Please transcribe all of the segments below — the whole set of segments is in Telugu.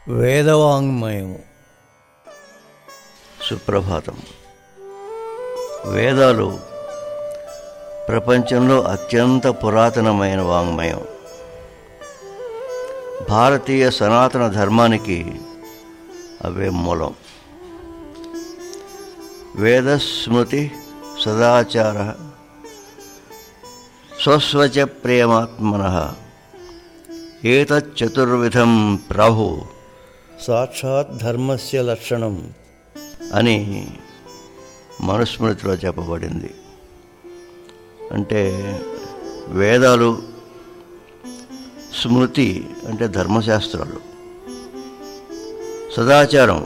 వేదవాంగ్మయం సుప్రభాతం వేదాలు ప్రపంచంలో అత్యంత పురాతనమైన వాంగ్మయం భారతీయ సనాతన ధర్మానికి అవే మూలం వేదస్మృతి సదాచార స్వస్వచ ప్రేమాత్మన ఏతచ్చతుర్విధం ప్రభు సాక్షాత్ ధర్మస్య లక్షణం అని మనుస్మృతిలో చెప్పబడింది అంటే వేదాలు స్మృతి అంటే ధర్మశాస్త్రాలు సదాచారం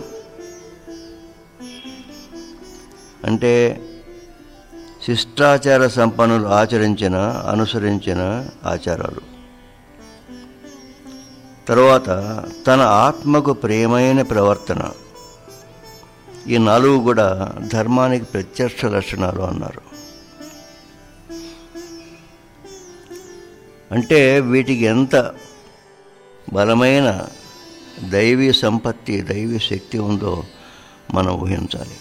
అంటే శిష్టాచార సంపన్నులు ఆచరించిన అనుసరించిన ఆచారాలు తరువాత తన ఆత్మకు ప్రియమైన ప్రవర్తన ఈ నాలుగు కూడా ధర్మానికి ప్రత్యక్ష లక్షణాలు అన్నారు అంటే వీటికి ఎంత బలమైన దైవీ సంపత్తి దైవీ శక్తి ఉందో మనం ఊహించాలి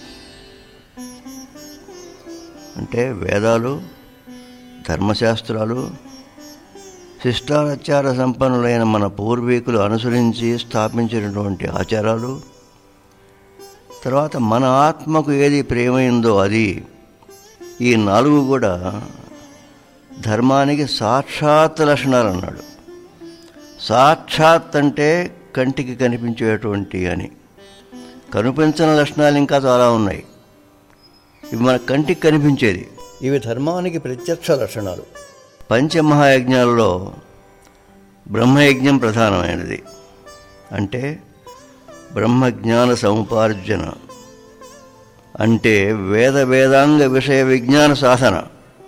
అంటే వేదాలు ధర్మశాస్త్రాలు శిష్టాచార సంపన్నులైన మన పూర్వీకులు అనుసరించి స్థాపించినటువంటి ఆచారాలు తర్వాత మన ఆత్మకు ఏది ప్రేమైందో అది ఈ నాలుగు కూడా ధర్మానికి సాక్షాత్ లక్షణాలు అన్నాడు సాక్షాత్ అంటే కంటికి కనిపించేటువంటి అని కనిపించిన లక్షణాలు ఇంకా చాలా ఉన్నాయి ఇవి మన కంటికి కనిపించేది ఇవి ధర్మానికి ప్రత్యక్ష లక్షణాలు పంచమహాయజ్ఞాలలో బ్రహ్మయజ్ఞం ప్రధానమైనది అంటే బ్రహ్మజ్ఞాన సముపార్జన అంటే వేద వేదాంగ విషయ విజ్ఞాన సాధన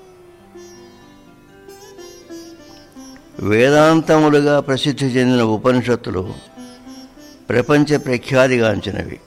వేదాంతములుగా ప్రసిద్ధి చెందిన ఉపనిషత్తులు ప్రపంచ ప్రఖ్యాతిగాంచినవి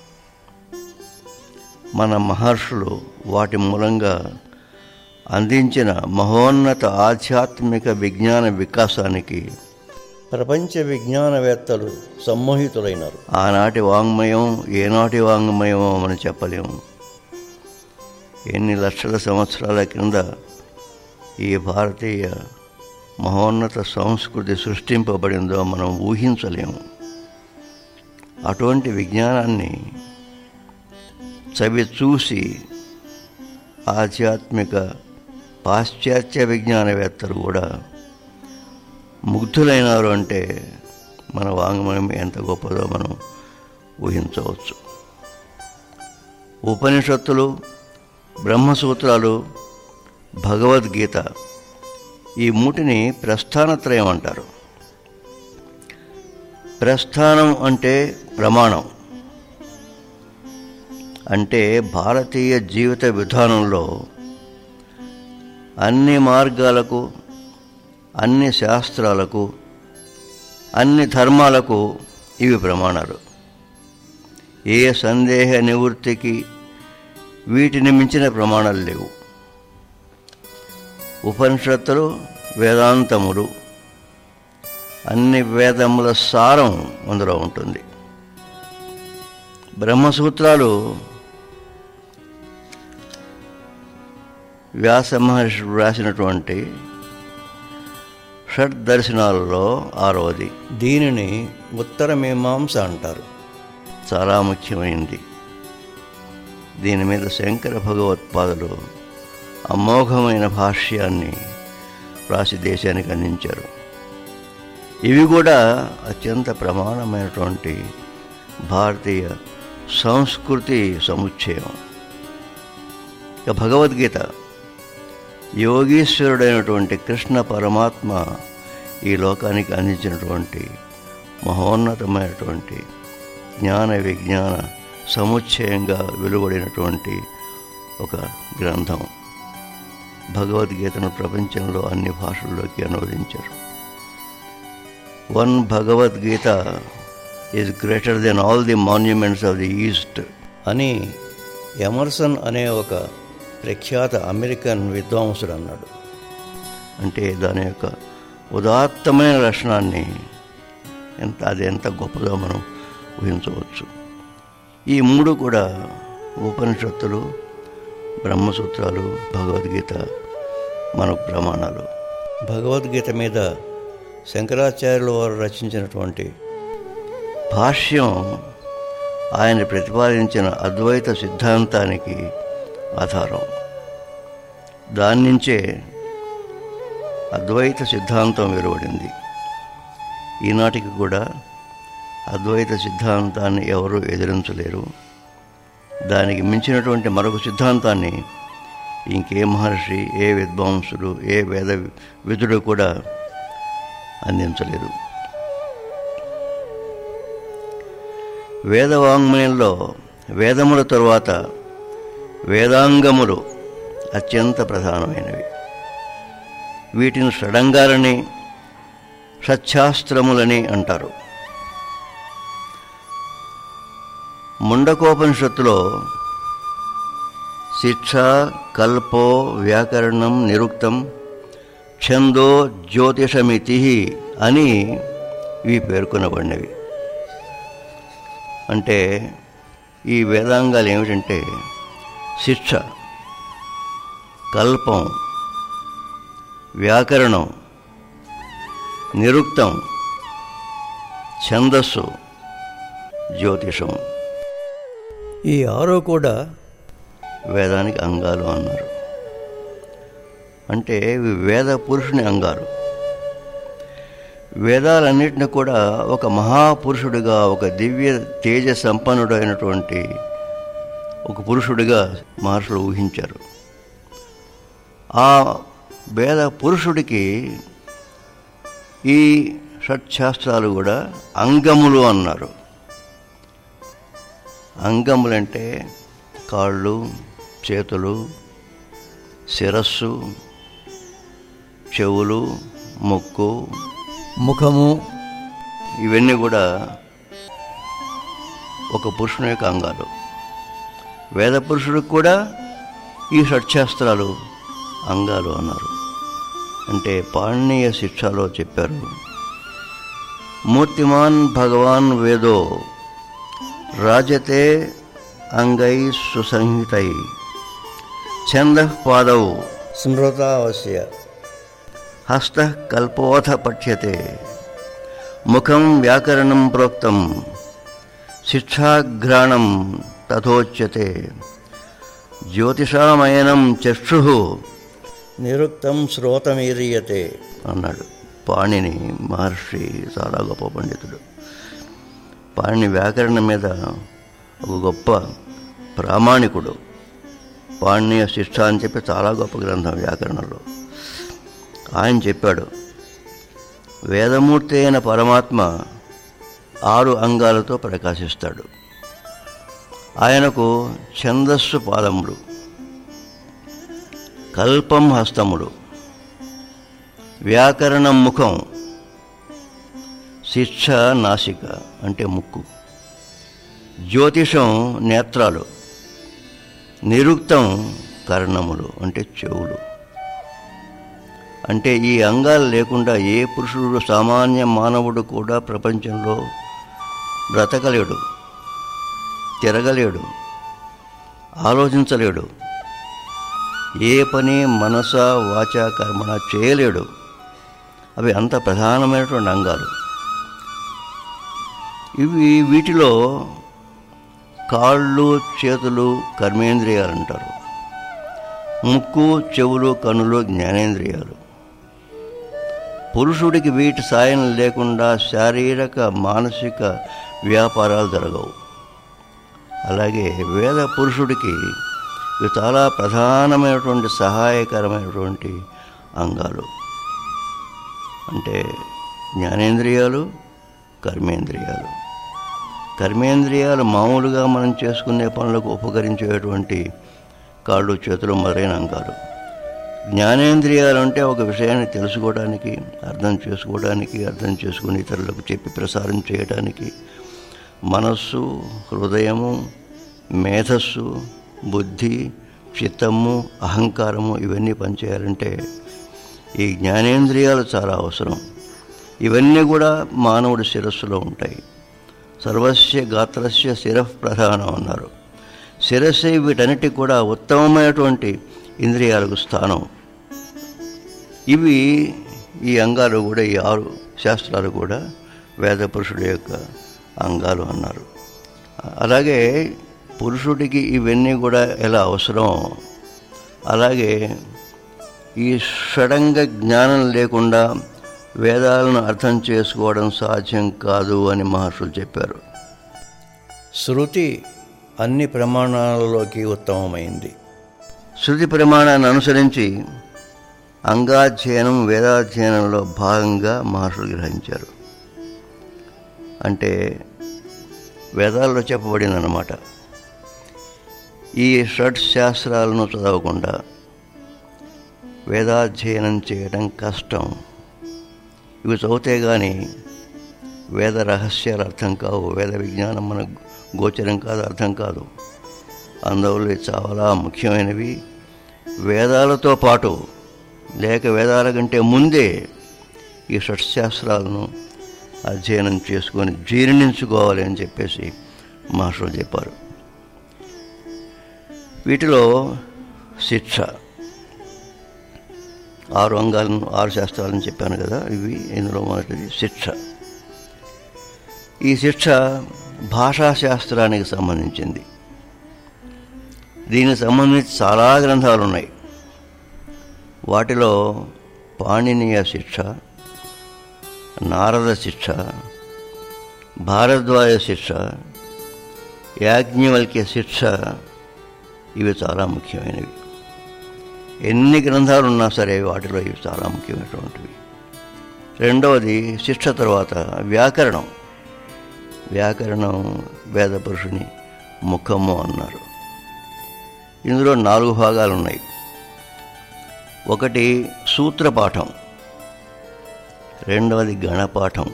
మన మహర్షులు వాటి మూలంగా అందించిన మహోన్నత ఆధ్యాత్మిక విజ్ఞాన వికాసానికి ప్రపంచ విజ్ఞానవేత్తలు సమ్మోహితులైనారు ఆనాటి వాంగ్మయం ఏనాటి వాంగ్మయమో మనం చెప్పలేము ఎన్ని లక్షల సంవత్సరాల క్రింద ఈ భారతీయ మహోన్నత సంస్కృతి సృష్టింపబడిందో మనం ఊహించలేము అటువంటి విజ్ఞానాన్ని చవి చూసి ఆధ్యాత్మిక పాశ్చాత్య విజ్ఞానవేత్తలు కూడా ముగ్ధులైనారు అంటే మన వాంగ్మయం ఎంత గొప్పదో మనం ఊహించవచ్చు ఉపనిషత్తులు బ్రహ్మసూత్రాలు భగవద్గీత ఈ మూటిని ప్రస్థానత్రయం అంటారు ప్రస్థానం అంటే ప్రమాణం అంటే భారతీయ జీవిత విధానంలో అన్ని మార్గాలకు అన్ని శాస్త్రాలకు అన్ని ధర్మాలకు ఇవి ప్రమాణాలు ఏ సందేహ నివృత్తికి వీటిని మించిన ప్రమాణాలు లేవు ఉపనిషత్తులు వేదాంతములు అన్ని వేదముల సారం అందులో ఉంటుంది బ్రహ్మసూత్రాలు వ్యాస మహర్షి వ్రాసినటువంటి షడ్ దర్శనాలలో ఆరవది దీనిని ఉత్తర మీమాంస అంటారు చాలా ముఖ్యమైనది దీని మీద శంకర భగవత్పాదులు అమోఘమైన భాష్యాన్ని రాసి దేశానికి అందించారు ఇవి కూడా అత్యంత ప్రమాణమైనటువంటి భారతీయ సంస్కృతి సముచ్చయం ఇక భగవద్గీత యోగీశ్వరుడైనటువంటి కృష్ణ పరమాత్మ ఈ లోకానికి అందించినటువంటి మహోన్నతమైనటువంటి జ్ఞాన విజ్ఞాన సముచ్చయంగా వెలువడినటువంటి ఒక గ్రంథం భగవద్గీతను ప్రపంచంలో అన్ని భాషల్లోకి అనువదించారు one Bhagavad Gita is greater than all the monuments of the east అని ఎమర్సన్ అనే ఒక ప్రఖ్యాత అమెరికన్ విద్వాంసుడు అన్నాడు అంటే దాని యొక్క ఉదాత్తమైన లక్షణాన్ని ఎంత అది ఎంత గొప్పదో మనం ఊహించవచ్చు ఈ మూడు కూడా ఉపనిషత్తులు బ్రహ్మసూత్రాలు భగవద్గీత మనకు ప్రమాణాలు భగవద్గీత మీద శంకరాచార్యుల వారు రచించినటువంటి భాష్యం ఆయన ప్రతిపాదించిన అద్వైత సిద్ధాంతానికి ఆధారం దాని నుంచే అద్వైత సిద్ధాంతం వెలువడింది ఈనాటికి కూడా అద్వైత సిద్ధాంతాన్ని ఎవరూ ఎదిరించలేరు దానికి మించినటువంటి మరొక సిద్ధాంతాన్ని ఇంకే మహర్షి ఏ విద్వాంసుడు ఏ వేద విధుడు కూడా అందించలేరు వేదవాంగ్మయంలో వేదముల తరువాత వేదాంగములు అత్యంత ప్రధానమైనవి వీటిని షడంగాలని సత్యాస్త్రములని అంటారు ముండకోపనిషత్తులో శిక్ష కల్పో వ్యాకరణం నిరుక్తం ఛందో జ్యోతిషమితి అని ఇవి పేర్కొనబడినవి అంటే ఈ వేదాంగాలు ఏమిటంటే శిక్ష కల్పం వ్యాకరణం నిరుక్తం ఛందస్సు జ్యోతిషం ఈ ఆరో కూడా వేదానికి అంగాలు అన్నారు అంటే ఇవి వేద పురుషుని అంగాలు వేదాలన్నిటిని కూడా ఒక మహాపురుషుడిగా ఒక దివ్య తేజ సంపన్నుడైనటువంటి ఒక పురుషుడిగా మహర్షులు ఊహించారు ఆ వేద పురుషుడికి ఈ షట్శాస్త్రాలు కూడా అంగములు అన్నారు అంగములంటే కాళ్ళు చేతులు శిరస్సు చెవులు ముక్కు ముఖము ఇవన్నీ కూడా ఒక పురుషుని యొక్క అంగాలు వేద పురుషుడికి కూడా ఈ షట్శాస్త్రాలు అంగాలు అన్నారు అంటే పాణనీయ శిక్షలో చెప్పారు మూర్తిమాన్ భగవాన్ వేదో రాజతే అంగై సుసంహితై ఛంద పాదౌ స్మృతావశ్య హస్త కల్పోథ పఠ్యతే ముఖం వ్యాకరణం ప్రోక్తం శిక్షాఘ్రాణం తథోచ్యతే జ్యోతిషామయనం చక్షు నిరుక్తం శ్రోతమీరియతే అన్నాడు పాణిని మహర్షి చాలా గొప్ప పండితుడు పాణిని వ్యాకరణం మీద ఒక గొప్ప ప్రామాణికుడు పాణ్య శిక్ష అని చెప్పి చాలా గొప్ప గ్రంథం వ్యాకరణంలో ఆయన చెప్పాడు వేదమూర్తి అయిన పరమాత్మ ఆరు అంగాలతో ప్రకాశిస్తాడు ఆయనకు ఛందస్సు పాదములు కల్పం హస్తములు వ్యాకరణం ముఖం శిక్ష నాసిక అంటే ముక్కు జ్యోతిషం నేత్రాలు నిరుక్తం కర్ణములు అంటే చెవులు అంటే ఈ అంగాలు లేకుండా ఏ పురుషుడు సామాన్య మానవుడు కూడా ప్రపంచంలో బ్రతకలేడు తిరగలేడు ఆలోచించలేడు ఏ పని మనస వాచ కర్మణ చేయలేడు అవి అంత ప్రధానమైనటువంటి అంగాలు ఇవి వీటిలో కాళ్ళు చేతులు కర్మేంద్రియాలు అంటారు ముక్కు చెవులు కనులు జ్ఞానేంద్రియాలు పురుషుడికి వీటి సాయం లేకుండా శారీరక మానసిక వ్యాపారాలు జరగవు అలాగే వేద పురుషుడికి ఇవి చాలా ప్రధానమైనటువంటి సహాయకరమైనటువంటి అంగాలు అంటే జ్ఞానేంద్రియాలు కర్మేంద్రియాలు కర్మేంద్రియాలు మామూలుగా మనం చేసుకునే పనులకు ఉపకరించేటువంటి కాళ్ళు చేతులు మొదలైన అంగాలు జ్ఞానేంద్రియాలు అంటే ఒక విషయాన్ని తెలుసుకోవడానికి అర్థం చేసుకోవడానికి అర్థం చేసుకుని ఇతరులకు చెప్పి ప్రసారం చేయడానికి మనస్సు హృదయము మేధస్సు బుద్ధి చిత్తము అహంకారము ఇవన్నీ పనిచేయాలంటే ఈ జ్ఞానేంద్రియాలు చాలా అవసరం ఇవన్నీ కూడా మానవుడి శిరస్సులో ఉంటాయి సర్వస్య గాత్రస్య శిరః ప్రధానం అన్నారు శిరస్సే వీటన్నిటికి కూడా ఉత్తమమైనటువంటి ఇంద్రియాలకు స్థానం ఇవి ఈ అంగాలు కూడా ఈ ఆరు శాస్త్రాలు కూడా వేద పురుషుడి యొక్క అంగాలు అన్నారు అలాగే పురుషుడికి ఇవన్నీ కూడా ఎలా అవసరం అలాగే ఈ షడంగ జ్ఞానం లేకుండా వేదాలను అర్థం చేసుకోవడం సాధ్యం కాదు అని మహర్షులు చెప్పారు శృతి అన్ని ప్రమాణాలలోకి ఉత్తమమైంది శృతి ప్రమాణాన్ని అనుసరించి అంగాధ్యయనం వేదాధ్యయనంలో భాగంగా మహర్షులు గ్రహించారు అంటే వేదాల్లో చెప్పబడిందన్నమాట ఈ షడ్ శాస్త్రాలను చదవకుండా వేదాధ్యయనం చేయడం కష్టం ఇవి చదివితే కానీ వేద రహస్యాలు అర్థం కావు వేద విజ్ఞానం మనకు గోచరం కాదు అర్థం కాదు అందువల్ల చాలా ముఖ్యమైనవి వేదాలతో పాటు లేక వేదాల కంటే ముందే ఈ షట్శాస్త్రాలను అధ్యయనం చేసుకొని జీర్ణించుకోవాలి అని చెప్పేసి మహర్షులు చెప్పారు వీటిలో శిక్ష ఆరు అంగాలను ఆరు శాస్త్రాలను చెప్పాను కదా ఇవి ఇందులో మొదటిది శిక్ష ఈ శిక్ష భాషాశాస్త్రానికి సంబంధించింది దీనికి సంబంధించి చాలా గ్రంథాలు ఉన్నాయి వాటిలో పాణినీయ శిక్ష నారద శిక్ష భారద్వాజ శిక్ష యాజ్ఞవల్క్య శిక్ష ఇవి చాలా ముఖ్యమైనవి ఎన్ని గ్రంథాలు ఉన్నా సరే వాటిలో ఇవి చాలా ముఖ్యమైనటువంటివి రెండవది శిక్ష తర్వాత వ్యాకరణం వ్యాకరణం వేద పురుషుని ముఖము అన్నారు ఇందులో నాలుగు భాగాలు ఉన్నాయి ఒకటి సూత్రపాఠం రెండవది గణపాఠం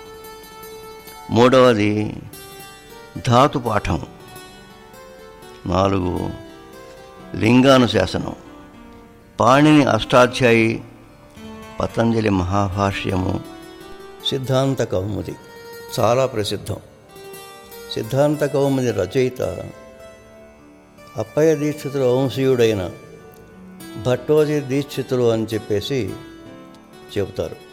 మూడవది ధాతుపాఠం నాలుగు లింగానుశాసనం పాణిని అష్టాధ్యాయి పతంజలి మహాభాష్యము సిద్ధాంత కౌముది చాలా ప్రసిద్ధం సిద్ధాంత కౌముది రచయిత అప్పయ్య దీక్షితుల వంశీయుడైన భట్టోజీ దీక్షితులు అని చెప్పేసి చెబుతారు